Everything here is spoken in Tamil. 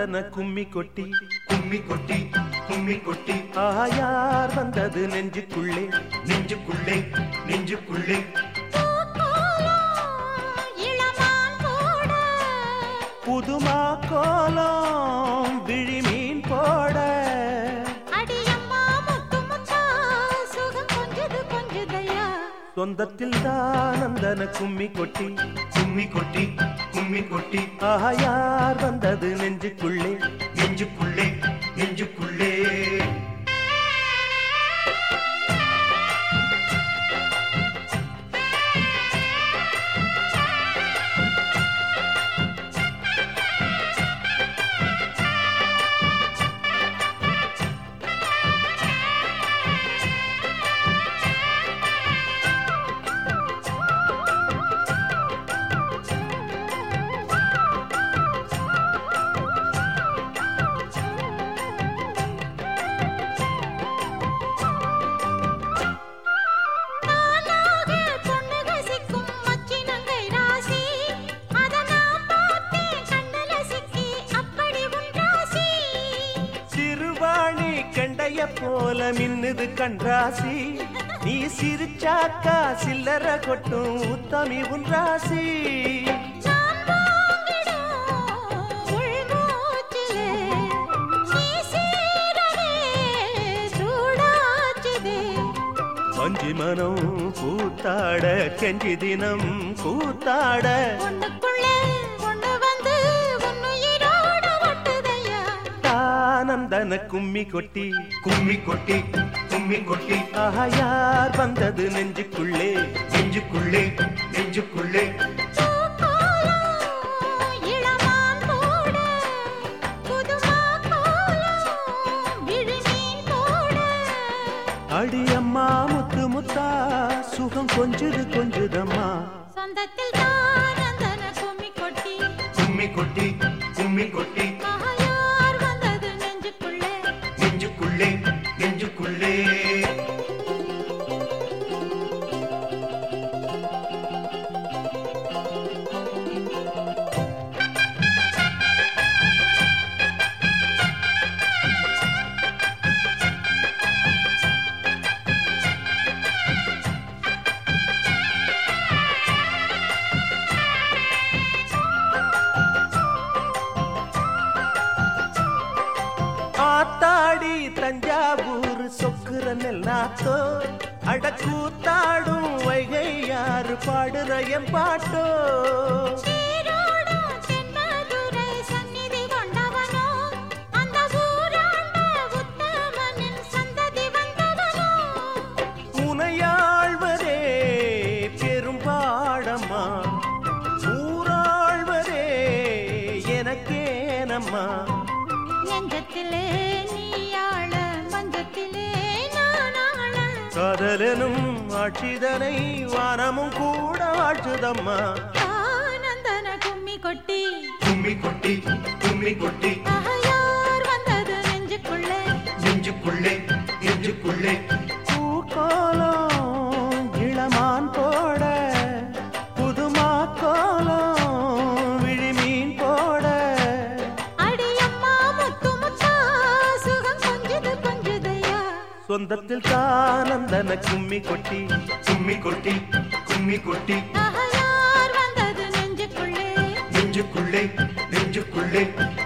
தானந்தன கும்மி கொட்டி கும்மி கொட்டி கும்மி கொட்டி ஆயார் வந்தது நெஞ்சுக்குள்ளே நெஞ்சுக்குள்ளே நெஞ்சுக்குள்ளே இளமான் போட புதுமா கோலம் விழிமீன் போட அடியம்மா முத்து முத்தா சுகம் கொஞ்சது கொஞ்சதையா சொந்தத்தில் தானந்தன கும்மி கொட்டி கும்மி கொட்டி கும்மி கொட்டி ஆயார் வந்தது நெஞ்சுக்குள்ளே நெஞ்சுக்குள்ளே நெஞ்சுக்குள்ளே நானாக பொண்ணு ரசிக்கும் மச்சினங்கை ராசி அத நான் பார்த்தேன் கண்ணுல சிக்கி அப்படி உன் ராசி சிறுவாணி கண்டைய போல மின்னுது கண்ராசி நீ சிரிச்சாக்கா சில்லற கொட்டும் உத்தமி உன் ராசி நான் வாங்கிடும் உள்மூச்சிலே நீ சீரவே சூடாச்சுதே வஞ்சி மனம் கூத்தாட கெஞ்சி தினம் கூத்தாட ஒண்ணுக்குள்ளே ஒண்ணு வந்து உன்னுயிரோட ஒட்டுதையா தானந்தன கும்மி கொட்டி கும்மி கொட்டி கும்மி கொட்டி ஆயார் வந்தது நெஞ்சுக்குள்ளே நெஞ்சுக்குள்ளே நெஞ்சுக்குள்ளே பூக்கோலம் இளமான் போட புதுமா கோலம் விழிமீன் போட அடியம்மா முத்து முத்தா சுகம் கொஞ்சுது கொஞ்சுதம்மா சொந்தத்தில் தானந்தன கும்மி கொட்டி கும்மி கொட்டி கும்மி கொட்டி மகாயார் வந்தது நெஞ்சுக்குள்ளே நெஞ்சுக்குள்ளே நெஞ்சுக்குள்ளே ஆத்தாடி தஞ்சாவூர் சொக்குற நெல்லாத்தோ அடக்கூத்தாடும் வைகை யாரு பாடுற என் பாட்டோ சீரோடும் தென்மதுரை சந்நிதி கொண்டவனோ அந்த ஊராண்ட உத்தமனின் சந்ததி வந்தவனோ உனையாழ்வதே பெரும்பாடம்மா ஊராழ்வதே எனக்கேனம்மா நெஞ்சத்திலே நீயாள மஞ்சத்திலே நானாள காதலனும் ஆட்சிதனை வானமும் கூட வாழ்த்துதம்மா ஆனந்தன கும்மி கொட்டி கும்மி கொட்டி கும்மி கொட்டி அகையார் வந்தது நெஞ்சுக்குள்ளே நெஞ்சுக்குள்ளே நெஞ்சுக்குள்ளே பூக்கோலம் இளமான் போட புதுமா கோலம் விழிமீன் போட அடியம்மா முத்து முத்தா சுகம் கொஞ்சது கொஞ்சதையா சொந்தத்தில் தானந்தன கும்மி கொட்டி கும்மி கொட்டி கும்மி கொட்டி அகையார் வந்தது நெஞ்சுக்குள்ளே நெஞ்சுக்குள்ளே நெஞ்சுக்குள்ளே